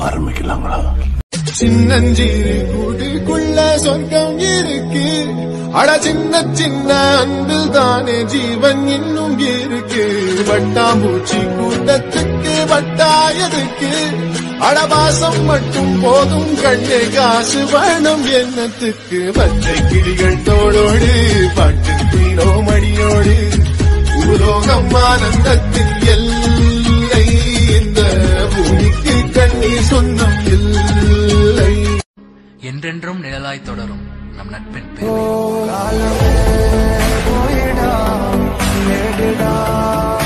ஆரம்பிக்கலாங்களா சின்னஞ்சிறு கூட்டுக்குள்ள சொர்க்கம் இருக்கு அட சின்ன சின்ன அன்பில் தானே ஜீவன் இன்னும் இருக்கு வட்டாம்பூச்சி கூட்டத்துக்கு வட்டாயதுக்கு அடபாசம் மட்டும் போதும் கண்ணே காசு வேணும் எண்ணத்துக்கு பச்சை கிளிகள் தோளோடு பாட்டு குயிலோ மடியோடு பூலோகம் ஆனந்தத்தில் எல்லை இந்த பூமிக்கு கண்ணீர் சொந்தம் இல்லை என்றென்றும் நிழலாய் தொடரும் நம் நட்பின் பெருமை போயிடா